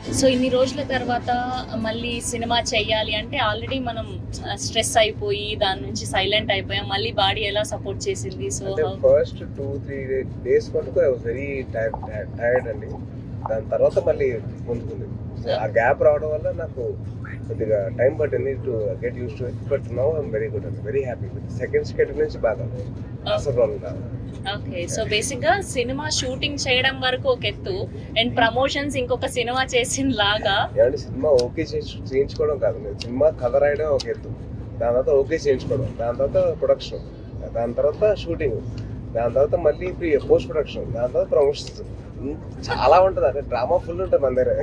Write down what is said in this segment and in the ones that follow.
So ఇన్ని రోజుల తర్వాత మళ్ళీ సినిమా చెయ్యాలి అంటే ఆల్రెడీ మనం స్ట్రెస్ అయిపోయి దాని నుంచి సైలెంట్ అయిపోయాం మళ్ళీ బాడీ ఎలా సపోర్ట్ చేసింది సో అంటే ఫస్ట్ టూ త్రీ డేస్ మటుకు ఐ వాజ్ వెరీ టైర్డ్ అండి దాని తర్వాత మళ్ళీ ముందుకుంది సో ఆ గ్యాప్ రావడం వల్ల నాకు కొద్దిగా టైం పట్టింది to get use to it but no I'm very good అండి very happy with second schedule నుంచి బాగా అసలు ప్రాబ్లం కాదు ఓకే సో బేసిక్ గా సినిమా షూటింగ్ చేయడం వరకు ఒక ఎత్తు అండ్ ప్రమోషన్స్ ఇంకొక సినిమా చేసిన లాగా ఏమంటే సినిమా ఓకే చేయించు- చేయించుకోవడం కాదు నేను సినిమా కథ రాయడం ఒక ఎత్తు దాని తర్వాత ఓకే చేయించుకోవడం దాని తర్వాత ప్రొడక్షన్ దాని తర్వాత షూటింగ్ దాని తర్వాత మళ్ళీ పోస్ట్ ప్రొడక్షన్ దాని తర్వాత ప్రమోషన్స్ చాలా ఉంటుంది అంటే డ్రామా ఫుల్ ఉంటుంది మన దగ్గర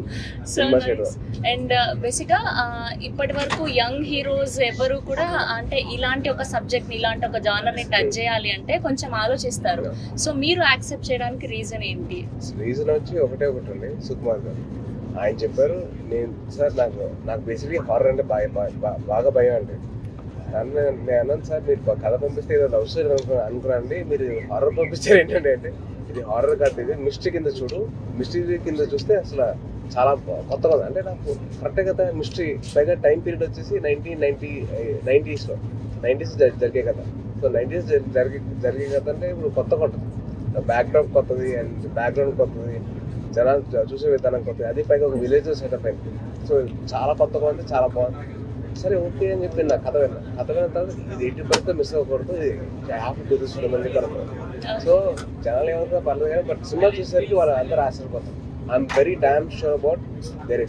సో సినిమా చేయడం అండ్ బేసిక్ గా ఇప్పటి వరకు యంగ్ హీరోస్ ఎవరు కూడా అంటే ఇలాంటి ఒక సబ్జెక్ట్ ని ఇలాంటి ఒక జానర్ ని టచ్ చేయాలి అంటే కొంచెం ఆలోచిస్తారు సో మీరు యాక్సెప్ట్ చేయడానికి రీజన్ ఏంటి రీజన్ వచ్చి ఒకటే ఒకటి ఉంది సుకుమార్ గారు ఆయన చెప్పారు నేను సార్ నాకు నాకు బేసిక్లీ హారర్ అంటే బాగా బాగా- బాగా భయం అండి నన్ను నేను అన్నాను సార్ మీరు కథ పంపిస్తే ఏదో లవ్ స్టోరీ అనుకున్నా అనుకున్నాండి మీరు హారర్ పంపిస్తారు ఏంటంటే అంటే ఇది హారర్ కాదు ఇది మిస్టరీ కింద చూడు మిస్టరీ కింద చూస్తే అసలు చాలా కొత్తగా ఉంది అంటే నాకు కరెక్ట్ కదా మిస్టరీ పైగా టైం పీరియడ్ వచ్చేసి నైన్టీన్ నైన్టీ నైంటీస్లో నైంటీస్ జరిగే కదా సో నైంటీస్ జరిగే జరిగే కదా అంటే ఇప్పుడు కొత్తగా ఉంటుంది బ్యాక్గ్రౌండ్ కొత్తది అండ్ బ్యాక్గ్రౌండ్ కొత్తది జనాలు చూ- చూసే విధానం కొత్తది అది పైగా ఒక విలేజ్ సెటప్ అయింది సో చాలా కొత్తగా ఉంది చాలా బాగుంది సరే ఓకే అని చెప్పి నా కథ విన్నా కథ విన్న తర్వాత ఇది ఎయిటీ పర్సెంట్ మిస్ అవ్వకూడదు ఇది హ్యాపీ టూ థౌసండ్ మంది కనుక్కున్నాను సో జనాలు ఏమనుకున్నా పర్లేదు కానీ బట్ సినిమా చూసేసరికి వాళ్ళు అందరూ ఆశ్చర్యపోతారు I'm very damn sure about there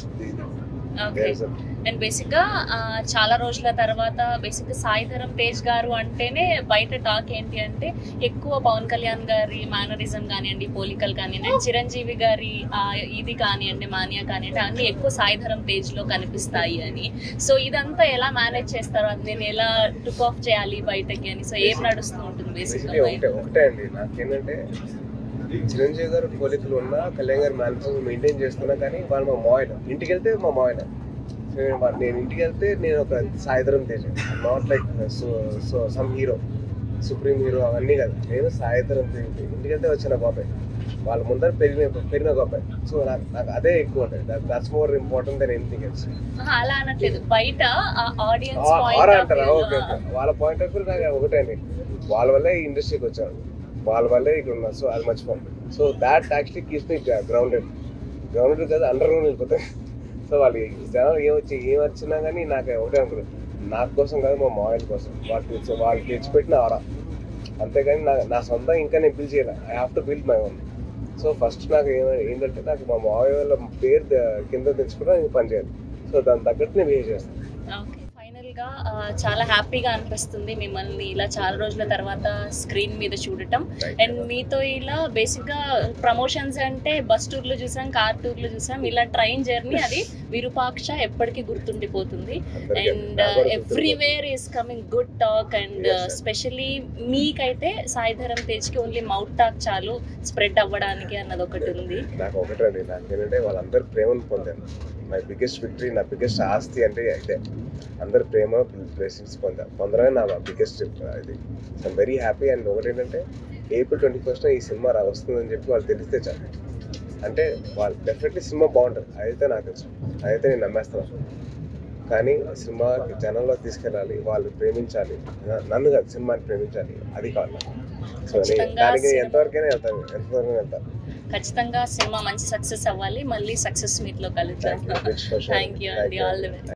okay and basic గా ఆ, చాలా రోజుల తర్వాత బేసిక్ గా సాయిధరం తేజ్ గారు అంటేనే బయట టాక్ ఏంటి అంటే ఎక్కువ పవన్ కళ్యాణ్ గారి మేనరిజం కానివ్వండి పోలికలు కానివ్వండి and చిరంజీవి గారి ఆ, ఇది కానివ్వండి మానియా కానివ్వండి అన్ని ఎక్కువ సాయిధరం తేజ్ లో కనిపిస్తాయి అని సో ఇదంతా ఎలా మేనేజ్ చేస్తారు అది నేను ఎలా టుక్ ఆఫ్ చేయాలి బయటకి అని సో ఏం నడుస్తూ ఉంటుంది బేసిక్ బేసిక్లీ ఒకటే ఒకటే అండి నాకేంటంటే చిరంజీవి గారు పోలికలు ఉన్నా కళ్యాణ్ గారు మేనేజర్ మెయింటైన్ చేస్తున్నా కానీ వాళ్ళు మా మాయన ఇంటికి వెళ్తే మా మాయన సో నేను వా- నేను ఇంటికి వెళ్తే నేను ఒక Saidharam Teja not like so some hero supreme hero అవన్నీ కాదు నేను సాయిధరం తేజ ఇంటికి వెళ్తే వచ్చిన గొప్ప వాళ్ళ ముందర పెరిగిన పెరిగిన గొప్ప సో నాకు నాకు అదే ఎక్కువ ఉంటుంది that's more important then anything else అలా అనట్లేదు బయట ఆడియన్స్ ఆరా అంటారా ఓకే ఓకే వాళ్ళ పాయింట్ ఆఫ్ వ్యూ నాకు ఒకటే అండి వాళ్ళ వల్లే ఈ ఇండస్ట్రీకి వచ్చాను వాళ్ళ వల్లే ఇక్కడ ఉన్నారు సో అది మర్చిపోం so that actually keeps me grounded grounded కదా అండర్ గ్రౌండ్ వెళ్ళిపోతాయి సో వాళ్ళు జనాలు ఏం వచ్చి ఏం వచ్చినా కానీ నాకు ఒకటే అనుకున్నాను నా కోసం కాదు మా మాయిల్ కోసం వాళ్ళు తెచ్చి వాళ్ళు తెచ్చిపెట్టిన ఆరా అంతేగాని నా నా సొంతం ఇంకా నేను బిల్ చేయాలి I have to build my own so first నాకు ఏమ- ఏంటంటే నాకు మా మావయ్య వాళ్ళ పేరు ద- కింద తెచ్చుకున్నా నేను పని చేయాలి సో దాని తగ్గట్టు నేను బిహేవ్ చేస్తాను ఓకే ఫైనల్ గా ఆ, చాలా హ్యాపీగా అనిపిస్తుంది మిమ్మల్ని ఇలా చాలా రోజుల తర్వాత స్క్రీన్ మీద చూడటం అండ్ మీతో ఇలా బేసిక్ గా ప్రమోషన్స్ అంటే బస్ టూర్లు చూసాం కార్ టూర్లు చూసాం ఇలా ట్రైన్ జర్నీ అది విరూపాక్ష ఎప్పటికీ గుర్తుండిపోతుంది అందరికీ అండ్ నాకు కూడా గుర్తుండిపోతుంది. Everywhere is coming good talk and Yes, sir. Specially మీకైతే సాయిధరం తేజ్కి ఓన్లీ మౌత్ టాక్ చాలు స్ప్రెడ్ అవ్వడానికి అన్నది ఒకటి ఉంది నాకు ఒకటే అండి నాకు ఏంటంటే వాళ్ళందరూ ప్రేమను పొందాను మై బిగ్గెస్ట్ విక్టరీ నా బిగ్గెస్ట్ ఆస్తి అంటే ఇదే అందరు ప్రేమ బ్లెస్సింగ్స్ పొందా పొందడమే నా బిగ్గెస్ట్ ఇది సో వెరీ హ్యాపీ అండ్ ఒకటి ఏంటంటే ఏప్రిల్ ట్వంటీ ఫస్ట్ ఈ సినిమా రా వస్తుందని చెప్పి వాళ్ళు తెలిస్తే చాలు అంటే వాళ్ళు డెఫినెట్లీ సినిమా బాగుంటుంది అదైతే నాకు తెలుసు అదైతే నేను నమ్మేస్తాను కానీ సినిమా జనంలో తీసుకెళ్ళాలి వాళ్ళు ప్రేమించాలి న- నన్ను కాదు సినిమాని ప్రేమించాలి అది కావాలి నాకు. సో నేను ఖచ్చితంగా దానికి సినిమా- ఎంతవరకైనా వెళ్తాను ఎంతవరకు వెళ్తాను ఖచ్చితంగా సినిమా మంచి సక్సెస్ అవ్వాలి మళ్ళీ సక్సెస్ మీట్ లో కలుద్దాం Thank you. Rich for sharing. Thank you అండి Thank you. All the best